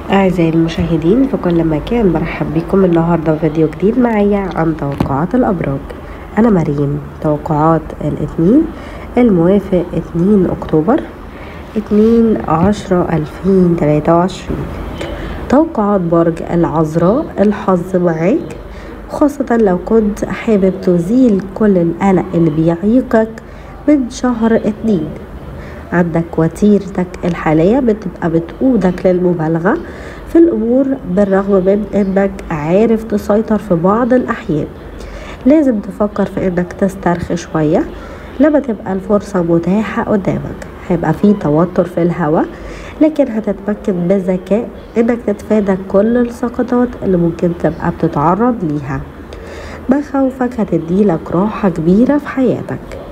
أعزائي المشاهدين في كل مكان برحب بكم النهاردة في فيديو جديد معايا عن توقعات الأبراج أنا مريم توقعات الاثنين الموافق 2 أكتوبر 2 10 2023 توقعات برج العذراء الحظ معاك خاصة لو كنت حابب تزيل كل القلق اللي بيعيقك من شهر اتنين عندك وتيرتك الحالية بتبقى بتقودك للمبالغة في الأمور بالرغم من إنك عارف تسيطر في بعض الأحيان لازم تفكر في إنك تسترخي شوية لما تبقى الفرصة متاحة قدامك هيبقى في توتر في الهواء لكن هتتمكن بذكاء إنك تتفادى كل السقطات اللي ممكن تبقى بتتعرض ليها مخاوفك هتديلك راحة كبيرة في حياتك